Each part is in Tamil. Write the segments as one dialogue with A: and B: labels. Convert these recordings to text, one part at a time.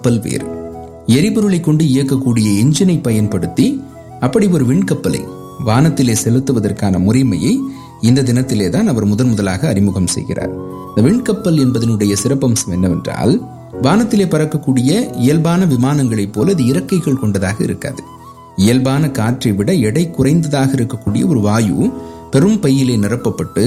A: கப்பல் வேறு எரிபொருளை கொண்டு இயக்கக்கூடிய என்ஜினை பயன்படுத்தி அப்படி ஒரு விண்கப்பலை வானத்திலே செலுத்துவதற்கான முறைமையை இந்த தினத்திலே தான் அவர் முதன் முதலாக அறிமுகம் செய்கிறார் இந்த விண்கப்பல் என்பதனுடைய சிறப்பம்சம் என்னவென்றால் வானத்திலே பறக்கக்கூடிய இயல்பான விமானங்களைப் போல இது இறக்கைகள் கொண்டதாக இருக்காது இயல்பான காற்றை விட எடை குறைந்ததாக இருக்கக்கூடிய ஒரு வாயு பெரும் பையிலே நிரப்பப்பட்டு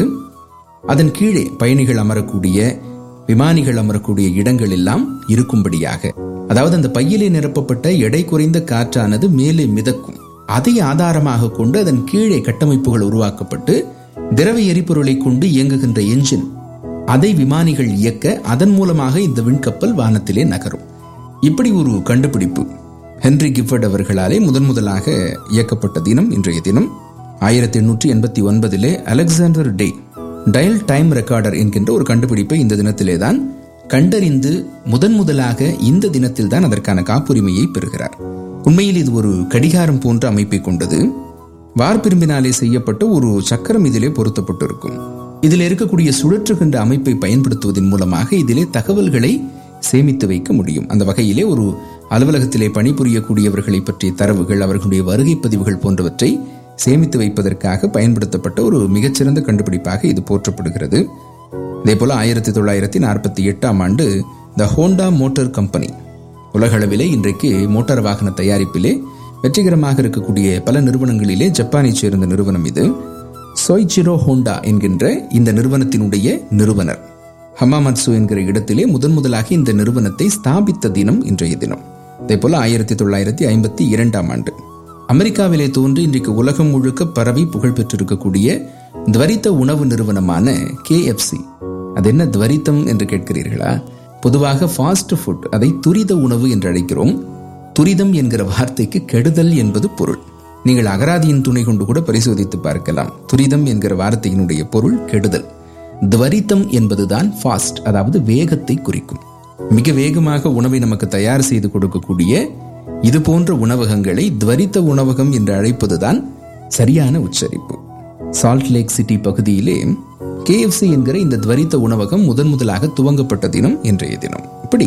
A: அதன் கீழே பயணிகள் அமரக்கூடிய விமானிகள் அமரக்கூடிய இடங்கள் எல்லாம் இருக்கும்படியாக அதாவது அந்த பையிலே நிரப்பப்பட்ட எடை குறைந்த காற்றானது மேலே மிதக்கும் அதை ஆதாரமாக கொண்டு அதன் கீழே கட்டமைப்புகள் உருவாக்கப்பட்டு திரவ எரிபொருளை கொண்டு இயங்குகின்ற என்ஜின் அதை விமானிகள் இயக்க அதன் மூலமாக இந்த விண்கப்பல் வானத்திலே நகரும் இப்படி ஒரு கண்டுபிடிப்பு ஹென்ரி கிஃபர்ட் அவர்களாலே முதன் முதலாக இயக்கப்பட்ட தினம் இன்றைய தினம் ஆயிரத்தி எண்ணூற்றி எண்பத்தி ஒன்பதிலே Alexander Dey dial time recorder என்கின்ற ஒரு கண்டுபிடிப்பை இந்த தினத்திலே தான் கண்டறிந்து முதன் முதலாக இந்த தினத்தில் தான் அதற்கான காப்புரிமையை பெறுகிறார் உண்மையில் இது ஒரு கடிகாரம் போன்ற அமைப்பை கொண்டது வார்பிரும்பினாலே செய்யப்பட்ட ஒரு சக்கரம் இதிலே பொருத்தப்பட்டிருக்கும் இதில் இருக்கக்கூடிய சுழற்றுகின்ற அமைப்பை பயன்படுத்துவதன் மூலமாக இதிலே தகவல்களை சேமித்து வைக்க முடியும் அந்த வகையிலே ஒரு அலுவலகத்திலே பணிபுரியக்கூடியவர்களை பற்றிய தரவுகள் அவர்களுடைய வருகை பதிவுகள் போன்றவற்றை சேமித்து வைப்பதற்காக பயன்படுத்தப்பட்ட ஒரு மிகச்சிறந்த கண்டுபிடிப்பாக இது போற்றப்படுகிறது இதே போல ஆயிரத்தி தொள்ளாயிரத்தி நாற்பத்தி எட்டாம் ஆண்டு த ஹோண்டா மோட்டார் கம்பெனி உலகளவிலே இன்றைக்கு மோட்டார் வாகன தயாரிப்பிலே வெற்றிகரமாக இருக்கக்கூடிய பல நிறுவனங்களிலே ஜப்பானைச் சேர்ந்த நிறுவனம் இது சொய்சிரோ ஹோண்டா என்கின்ற இந்த நிறுவனத்தினுடைய நிறுவனர் ஹமாமட்சு என்கிற இடத்திலே முதன் முதலாக இந்த நிறுவனத்தை ஸ்தாபித்த தினம் இன்றைய தினம் அதே போல ஆயிரத்தி தொள்ளாயிரத்தி ஐம்பத்தி இரண்டாம் ஆண்டு அமெரிக்காவிலே தோன்றி இன்றைக்கு உலகம் முழுக்க பரவி புகழ் பெற்றிருக்கக்கூடிய துவரித்த உணவு நிறுவனமான கேஎஃப்சி அது என்ன துவரித்தம் என்று கேட்கிறீர்களா பொதுவாக ஃபாஸ்ட் ஃபுட் அதை துரித உணவு என்று அழைக்கிறோம் துரிதம் என்கிற வார்த்தைக்கு கெடுதல் என்பது பொருள் நீங்கள் அகராதியின் துணை கொண்டு கூட பரிசோதித்து பார்க்கலாம் துரிதம் என்கிற வார்த்தையினுடைய பொருள் கெடுதல் துவரித்தம் என்பதுதான் ஃபாஸ்ட் அதாவது வேகத்தை குறிக்கும் மிக வேகமாக உணவை நமக்கு தயார் செய்து கொடுக்கக்கூடிய இது போன்ற உணவகங்களை துவரித்த உணவகம் என்று அழைப்பதுதான் சரியான உச்சரிப்பு சால்ட் லேக் சிட்டி பகுதியிலே கேஎஃப்சி என்கிற இந்த துவரித்த உணவகம் முதன் முதலாக துவங்கப்பட்ட தினம் இன்றைய தினம் இப்படி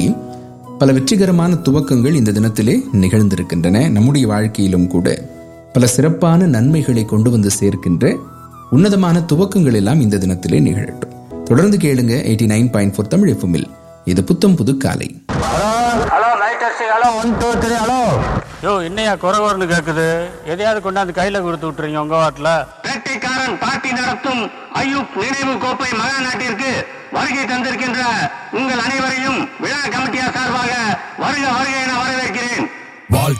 A: பல வெற்றிகரமான துவக்கங்கள் இந்த தினத்திலே நிகழ்ந்திருக்கின்றன நம்முடைய வாழ்க்கையிலும் கூட பல சிறப்பான நன்மைகளை கொண்டு வந்து சேர்க்கின்ற உன்னதமான துவக்கங்கள் எல்லாம் இந்த தினத்திலே நிகழட்டும் தொடர்ந்து கேளுங்க eighty nine point four Tamil எஃப்எம்மில் இது புத்தம் புது காலை
B: hello night testing hello one two three hello
C: yo என்னையா குறை குறைன்னு கேட்குது எதையாவது கொண்டாந்து கையில் கொடுத்து விட்டுறீங்க உங்க வாட்டில்
B: வேட்டைக்காரன் பார்ட்டி நடத்தும் ஐயூப் நினைவு கோப்பை மகா நாட்டிற்கு வருகை தந்திருக்கின்ற உங்கள் அனைவரையும் விழா கமிட்டியார் சார்பாக வருக வருக என வரவேற்கிறேன்
D: வாழ்க்கை